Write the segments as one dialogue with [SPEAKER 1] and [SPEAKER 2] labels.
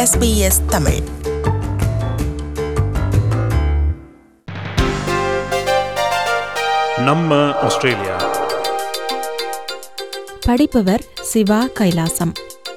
[SPEAKER 1] SBS Tamil
[SPEAKER 2] நம்ம Australia
[SPEAKER 3] படிப்பவர் Siva Kailasam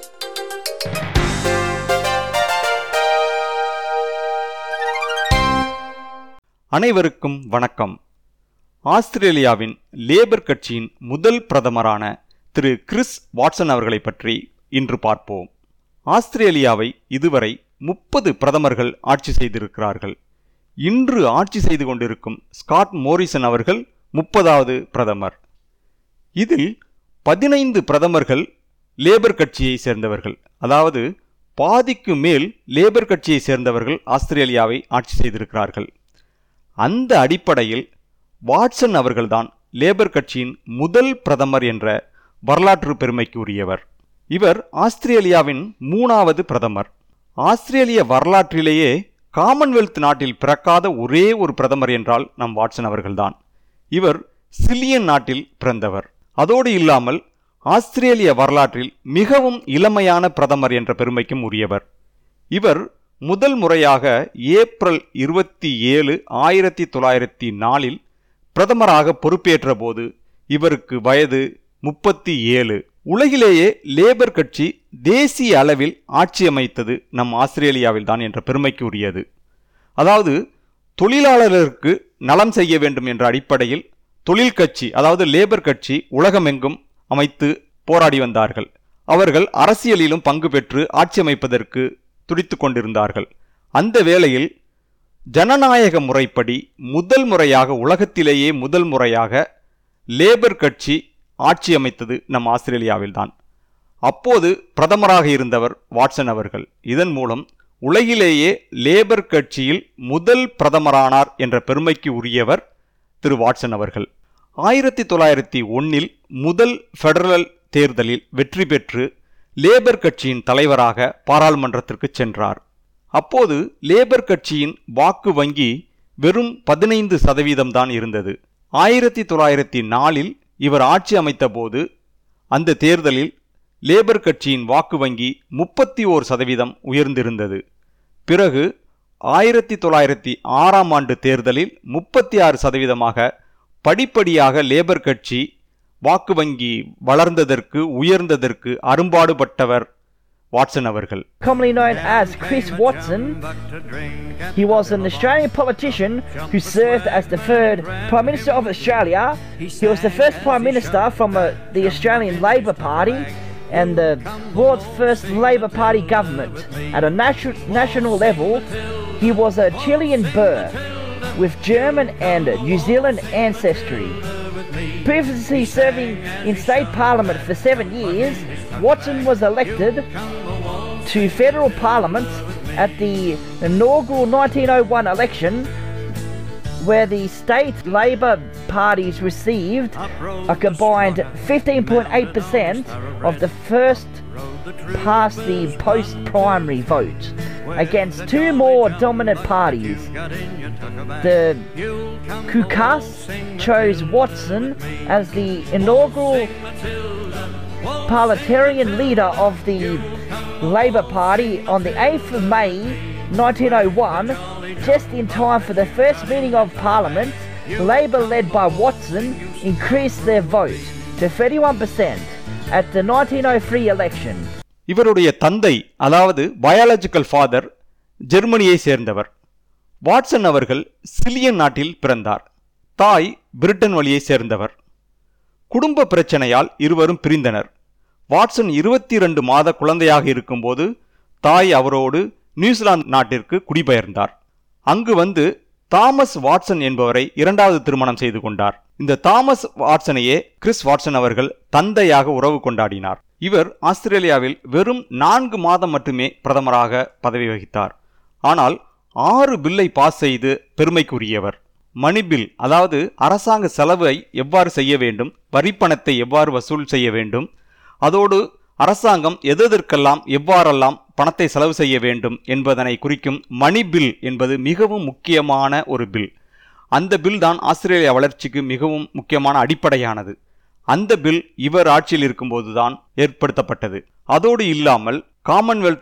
[SPEAKER 4] அனைவருக்கும் வணக்கம் ஆஸ்திரேலியாவின் லேபர் கட்சியின் முதல் பிரதமரான திரு கிறிஸ் வாட்சன் அவர்களை பற்றி இன்று பார்ப்போம் ஆஸ்திரேலியாவை இதுவரை முப்பது பிரதமர்கள் ஆட்சி செய்திருக்கிறார்கள் இன்று ஆட்சி செய்து கொண்டிருக்கும் ஸ்காட் மோரிசன் அவர்கள் முப்பதாவது பிரதமர் இதில் பதினைந்து பிரதமர்கள் லேபர் கட்சியை சேர்ந்தவர்கள் அதாவது பாதிக்கு மேல் லேபர் கட்சியை சேர்ந்தவர்கள் ஆஸ்திரேலியாவை ஆட்சி செய்திருக்கிறார்கள் அந்த அடிப்படையில் வாட்சன் அவர்கள்தான் லேபர் கட்சியின் முதல் பிரதமர் என்ற வரலாற்று பெருமைக்கு உரியவர் இவர் ஆஸ்திரேலியாவின் மூணாவது பிரதமர் ஆஸ்திரேலிய வரலாற்றிலேயே காமன்வெல்த் நாட்டில் பிறக்காத ஒரே ஒரு பிரதமர் என்றால் நம் வாட்சன் அவர்கள்தான் இவர் சிலியன் நாட்டில் பிறந்தவர் அதோடு இல்லாமல் ஆஸ்திரேலிய வரலாற்றில் மிகவும் இளமையான பிரதமர் என்ற பெருமைக்கும் உரியவர் இவர் முதல் முறையாக ஏப்ரல் இருபத்தி ஏழு ஆயிரத்தி தொள்ளாயிரத்தி நாலில் பிரதமராக பொறுப்பேற்ற போது இவருக்கு வயது முப்பத்தி ஏழு உலகிலேயே லேபர் கட்சி தேசிய அளவில் ஆட்சி அமைத்தது நம் ஆஸ்திரேலியாவில் தான் என்ற பெருமைக்கு உரியது அதாவது தொழிலாளர்களுக்கு நலம் செய்ய வேண்டும் என்ற அடிப்படையில் தொழில் கட்சி அதாவது லேபர் கட்சி உலகமெங்கும் அமைத்து போராடி வந்தார்கள் அவர்கள் அரசியலிலும் பங்கு பெற்று ஆட்சி அமைப்பதற்கு துடித்து கொண்டிருந்தார்கள் அந்த வேளையில் ஜனநாயக முறைப்படி முதல் முறையாக உலகத்திலேயே முதல் முறையாக லேபர் கட்சி ஆட்சி அமைத்தது நம் ஆஸ்திரேலியாவில்தான் அப்போது பிரதமராக இருந்தவர் வாட்சன் அவர்கள் இதன் மூலம் உலகிலேயே லேபர் கட்சியில் முதல் பிரதமரானார் என்ற பெருமைக்கு உரியவர் திரு வாட்சன் அவர்கள் ஆயிரத்தி தொள்ளாயிரத்தி ஒன்னில் முதல் ஃபெடரல் தேர்தலில் வெற்றி பெற்று லேபர் கட்சியின் தலைவராக பாராளுமன்றத்திற்கு சென்றார் அப்போது லேபர் கட்சியின் வாக்கு வங்கி வெறும் பதினைந்து சதவீதம்தான் இருந்தது ஆயிரத்தி தொள்ளாயிரத்தி நாலில் இவர் ஆட்சி அமைத்தபோது அந்த தேர்தலில் லேபர் கட்சியின் வாக்கு வங்கி முப்பத்தி ஓர் சதவீதம் உயர்ந்திருந்தது பிறகு ஆயிரத்தி தொள்ளாயிரத்தி ஆறாம் ஆண்டு தேர்தலில் முப்பத்தி ஆறு சதவீதமாக படிப்படியாக லேபர் கட்சி வாக்கு வங்கி வளர்ந்ததற்கு உயர்ந்ததற்கு அரும்பாடுபட்டவர் வாட்சன் அவர்கள்
[SPEAKER 5] commonly known as Chris Watson. He was an Australian politician who served as the third Prime Minister of Australia. He was the first Prime Minister from uh, the Australian Labor Party and the world's first Labor Party government. At a natu- national level, he was a Chilean Burr with German and New Zealand ancestry. Previously serving in state parliament for seven years, Watson was elected to federal parliament at the inaugural 1901 election, where the state Labor parties received a combined 15.8% of the first past the post primary vote against two more dominant parties. The Kukas chose Watson as the inaugural parliamentarian leader of the Labor Party on the 8th of May 1901, just in time for the first meeting of Parliament. Labor, led by Watson, increased their vote to 31% at the 1903 election.
[SPEAKER 4] இவருடைய தந்தை அதாவது biological father ஜெர்மனியை சேர்ந்தவர் Watson அவர்கள் Cillian நாட்டில் பிறந்தார் தாய் Britain வழியை சேர்ந்தவர் குடும்ப பிரச்சனையால் இருவரும் பிரிந்தனர் வாட்சன் இருபத்தி இரண்டு மாத குழந்தையாக இருக்கும்போது தாய் அவரோடு நியூசிலாந்து நாட்டிற்கு குடிபெயர்ந்தார் அங்கு வந்து தாமஸ் வாட்சன் என்பவரை இரண்டாவது திருமணம் செய்து கொண்டார் இந்த தாமஸ் வாட்சனையே கிறிஸ் வாட்சன் அவர்கள் தந்தையாக உறவு கொண்டாடினார் இவர் ஆஸ்திரேலியாவில் வெறும் நான்கு மாதம் மட்டுமே பிரதமராக பதவி வகித்தார் ஆனால் ஆறு பில்லை பாஸ் செய்து பெருமைக்குரியவர் மணி பில் அதாவது அரசாங்க செலவை எவ்வாறு செய்ய வேண்டும் வரிப்பணத்தை எவ்வாறு வசூல் செய்ய வேண்டும் அதோடு அரசாங்கம் எதெதற்கெல்லாம் எவ்வாறெல்லாம் பணத்தை செலவு செய்ய வேண்டும் என்பதனை குறிக்கும் மணி பில் என்பது மிகவும் முக்கியமான ஒரு பில் அந்த பில் தான் ஆஸ்திரேலியா வளர்ச்சிக்கு மிகவும் முக்கியமான அடிப்படையானது அந்த பில் இவர் ஆட்சியில் இருக்கும்போதுதான் ஏற்படுத்தப்பட்டது அதோடு இல்லாமல் Commonwealth of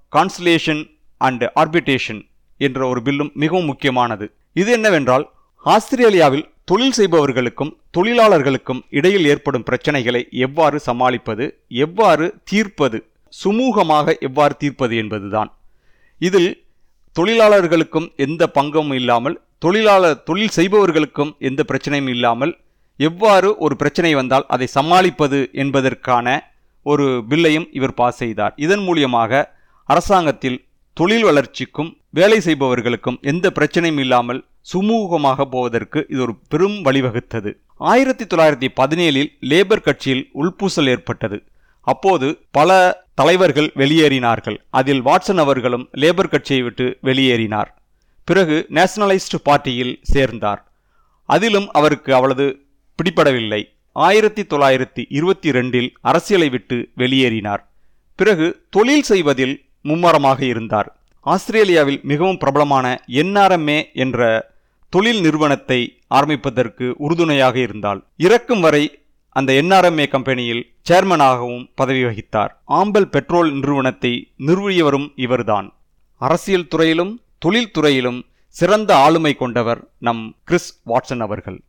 [SPEAKER 4] conciliation and arbitration என்ற ஒரு பில்லும் மிகவும் முக்கியமானது இது என்னவென்றால் ஆஸ்திரேலியாவில் தொழில் செய்பவர்களுக்கும் தொழிலாளர்களுக்கும் இடையில் ஏற்படும் பிரச்சனைகளை எவ்வாறு சமாளிப்பது எவ்வாறு தீர்ப்பது சுமூகமாக எவ்வாறு தீர்ப்பது என்பதுதான் இதில் தொழிலாளர்களுக்கும் எந்த பங்கும் இல்லாமல் தொழிலாளர் தொழில் செய்பவர்களுக்கும் எந்த பிரச்சனையும் இல்லாமல் எவ்வாறு ஒரு பிரச்சனை வந்தால் அதை சமாளிப்பது என்பதற்கான ஒரு பில்லையும் இவர் பாஸ் செய்தார் இதன் மூலியமாக அரசாங்கத்தில் தொழில் வளர்ச்சிக்கும் வேலை செய்பவர்களுக்கும் எந்த பிரச்சனையும் இல்லாமல் சுமூகமாக போவதற்கு இது ஒரு பெரும் வழிவகுத்தது ஆயிரத்தி தொள்ளாயிரத்தி பதினேழில் லேபர் கட்சியில் உள்பூசல் ஏற்பட்டது அப்போது பல தலைவர்கள் வெளியேறினார்கள் அதில் வாட்சன் அவர்களும் லேபர் கட்சியை விட்டு வெளியேறினார் பிறகு நேஷனலிஸ்ட் பார்ட்டியில் சேர்ந்தார் அதிலும் அவருக்கு அவ்வளவு பிடிபடவில்லை ஆயிரத்தி தொள்ளாயிரத்தி இருபத்தி ரெண்டில் அரசியலை விட்டு வெளியேறினார் பிறகு தொழில் செய்வதில் மும்மரமாக இருந்தார் ஆஸ்திரேலியாவில் மிகவும் பிரபலமான என்ஆர்எம்ஏ என்ற தொழில் நிறுவனத்தை ஆரம்பிப்பதற்கு உறுதுணையாக இருந்தால் இறக்கும் வரை அந்த என்ஆர்எம்ஏ கம்பெனியில் சேர்மனாகவும் பதவி வகித்தார் ஆம்பல் பெட்ரோல் நிறுவனத்தை நிறுவியவரும் இவர்தான் அரசியல் துறையிலும் தொழில் துறையிலும் சிறந்த ஆளுமை கொண்டவர் நம் கிறிஸ் வாட்சன் அவர்கள்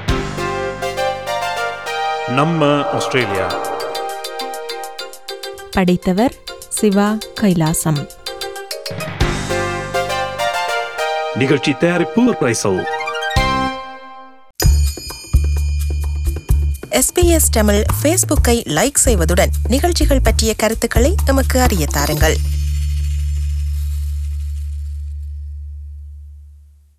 [SPEAKER 1] நம்ம ஆஸ்திரேலியா
[SPEAKER 3] படைத்தவர் சிவா கைலாசம்
[SPEAKER 1] நிகழ்ச்சி தயாரிப்பு பிரைசல்
[SPEAKER 2] எஸ்பிஎஸ் தமிழ் ஃபேஸ்புக்கை லைக் செய்வதுடன் நிகழ்ச்சிகள் பற்றிய கருத்துக்களை எமக்கு அறிய தாருங்கள்